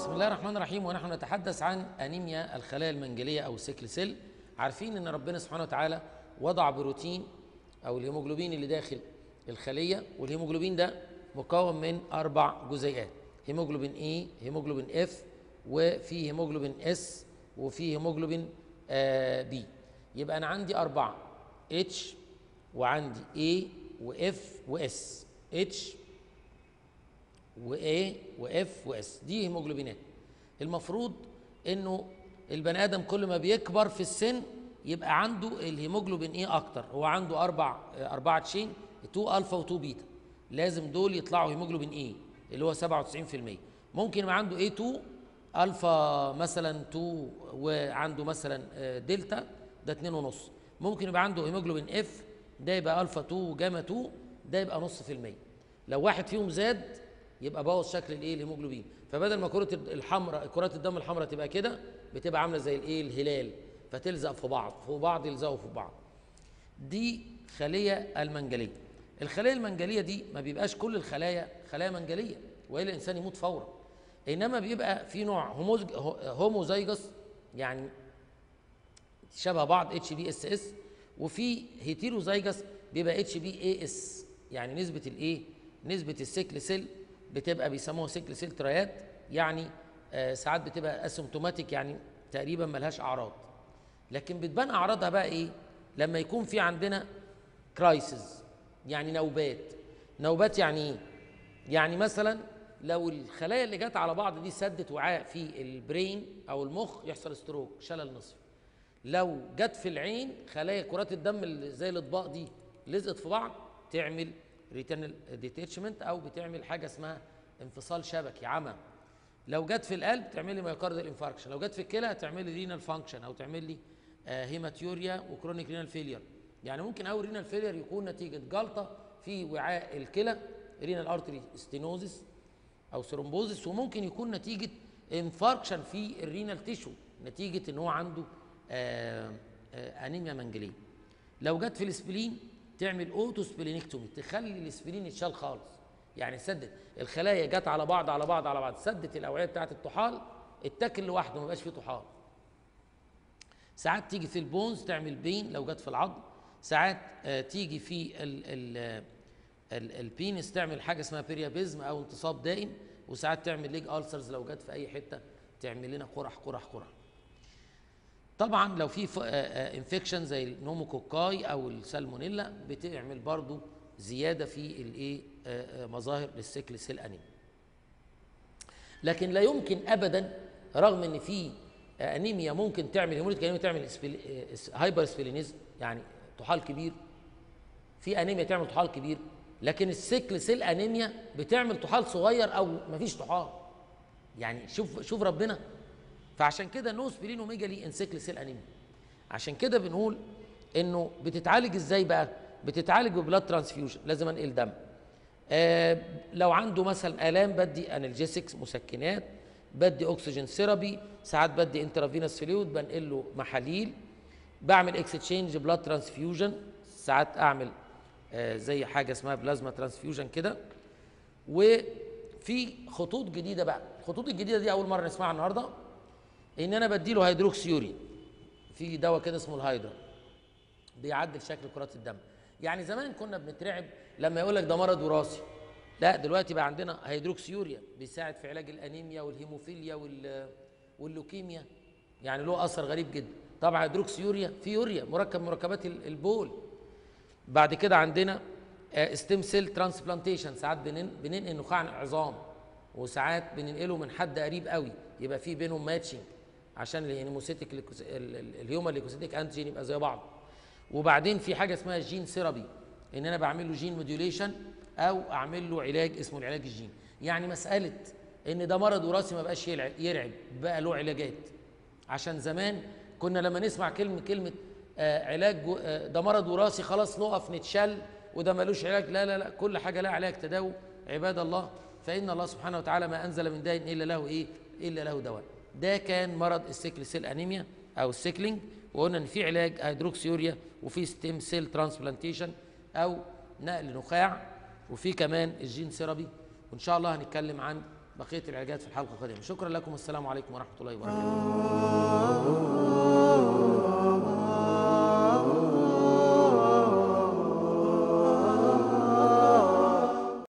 بسم الله الرحمن الرحيم ونحن نتحدث عن انيميا الخلايا المنجليه او السيكل سيل عارفين ان ربنا سبحانه وتعالى وضع بروتين او الهيموجلوبين اللي داخل الخليه والهيموجلوبين ده مكون من اربع جزيئات هيموجلوبين اي هيموجلوبين اف وفي هيموجلوبين اس وفي هيموجلوبين آه بي يبقى انا عندي اربعه اتش وعندي اي واف واس اتش واي واف واس دي هيموجلوبينات المفروض انه البني ادم كل ما بيكبر في السن يبقى عنده الهيموجلوبين ايه اكتر هو عنده اربع اربعه تشين 2 الفا و2 بيتا لازم دول يطلعوا هيموجلوبين ايه اللي هو 97% ممكن يبقى عنده ايه 2 الفا مثلا 2 وعنده مثلا آه، دلتا ده 2 ونص ممكن يبقى عنده هيموجلوبين اف ده يبقى الفا 2 وجاما 2 ده يبقى نص في المية لو واحد فيهم زاد يبقى بوظ شكل الايه الهيموجلوبين فبدل ما كرة الحمراء كرات الدم الحمراء تبقى كده بتبقى عامله زي الايه الهلال فتلزق في بعض فوق بعض يلزقوا في بعض دي خليه المنجليه الخلايا المنجليه دي ما بيبقاش كل الخلايا خلايا منجليه والا الانسان يموت فورا انما بيبقى في نوع هوموز- هوموزايجوس يعني شبه بعض اتش بي اس اس وفي هيتيروزايجس بيبقى اتش بي اي اس يعني نسبه الايه نسبه السيكل سيل بتبقى بيسموها سيكل سيل ترايات يعني آه ساعات بتبقى اسيمتوماتيك يعني تقريبا ملهاش اعراض لكن بتبان اعراضها بقى ايه لما يكون في عندنا كرايسز يعني نوبات نوبات يعني ايه يعني مثلا لو الخلايا اللي جت على بعض دي سدت وعاء في البرين او المخ يحصل ستروك شلل نصفي لو جت في العين خلايا كرات الدم اللي زي الاطباق دي لزقت في بعض تعمل ريتينال ديتاتشمنت او بتعمل حاجه اسمها انفصال شبكي عمى لو جت في القلب تعمل لي مايوكاردال انفاركشن لو جت في الكلى تعمل لي رينال فانكشن او تعمل لي آه هيماتيوريا وكرونيك رينال فيلير يعني ممكن اول رينال فيلير يكون نتيجه جلطه في وعاء الكلى رينال ارتري ستينوزس او ثرومبوزس وممكن يكون نتيجه انفاركشن في الرينال تيشو نتيجه ان هو عنده آه آه انيميا منجليه لو جت في الاسبلين تعمل اوتو سبلينكتومي تخلي الاسبلين يتشال خالص يعني سدت الخلايا جت على بعض على بعض على بعض سدت الاوعيه بتاعه الطحال اتاكل لوحده ما بقاش فيه طحال ساعات تيجي في البونز تعمل بين لو جت في العظم ساعات آه تيجي في ال ال ال البينس تعمل حاجه اسمها بيريابيزم او انتصاب دائم وساعات تعمل ليج السرز لو جت في اي حته تعمل لنا قرح قرح قرح طبعا لو في انفكشن زي النوموكوكاي او السالمونيلا بتعمل برضو زياده في الايه آه، آه، مظاهر للسيكل سيل انيميا لكن لا يمكن ابدا رغم ان في آه، انيميا ممكن تعمل هيموليتيك انيميا تعمل اسبل... آه، اس- هايبر سبلينيزم يعني طحال كبير في انيميا تعمل طحال كبير لكن السيكل سيل انيميا بتعمل طحال صغير او مفيش طحال يعني شوف شوف ربنا فعشان كده نو سبرين اوميجالي ان سيكل سيل انيميا عشان كده بنقول انه بتتعالج ازاي بقى بتتعالج ببلاد ترانسفيوجن لازم انقل دم آه لو عنده مثلا الام بدي انالجيسكس مسكنات بدي اكسجين ثيرابي ساعات بدي انترافينوس فلويد بنقل له محاليل بعمل اكستشينج بلاد ترانسفيوجن ساعات اعمل آه زي حاجه اسمها بلازما ترانسفيوجن كده وفي خطوط جديده بقى الخطوط الجديده دي اول مره نسمعها النهارده ان انا بديله هيدروكسيورين في دواء كده اسمه الهيدرا بيعدل شكل كرات الدم يعني زمان كنا بنترعب لما يقول لك ده مرض وراثي لا دلوقتي بقى عندنا هيدروكسيوريا بيساعد في علاج الانيميا والهيموفيليا وال واللوكيميا يعني له اثر غريب جدا طبعا هيدروكسيوريا في يوريا مركب مركبات ال- البول بعد كده عندنا ستيم سيل ترانسبلانتيشن ساعات بنن- بننقل نخاع عظام وساعات بننقله من حد قريب قوي يبقى في بينهم ماتشنج عشان الهيموسيتيك ليكوس- ال- ال- الهيومن ليكوسيتيك انتيجين يبقى زي بعض وبعدين في حاجه اسمها جين ثيرابي ان انا بعمل له جين موديوليشن او اعمل له علاج اسمه العلاج الجيني يعني مساله ان ده مرض وراثي ما بقاش يلع- يرعب بقى له علاجات عشان زمان كنا لما نسمع كلمه كلمه آه علاج جو- آه ده مرض وراثي خلاص نقف نتشل وده ملوش علاج لا لا لا كل حاجه لها علاج تداوي عباد الله فان الله سبحانه وتعالى ما انزل من داء الا له ايه الا له دواء ده كان مرض السيكل سيل انيميا او السيكلينج وقلنا ان في علاج هيدروكسيوريا وفي ستيم سيل ترانسبلانتيشن او نقل نخاع وفي كمان الجين ثيرابي وان شاء الله هنتكلم عن بقيه العلاجات في الحلقه القادمه شكرا لكم والسلام عليكم ورحمه الله وبركاته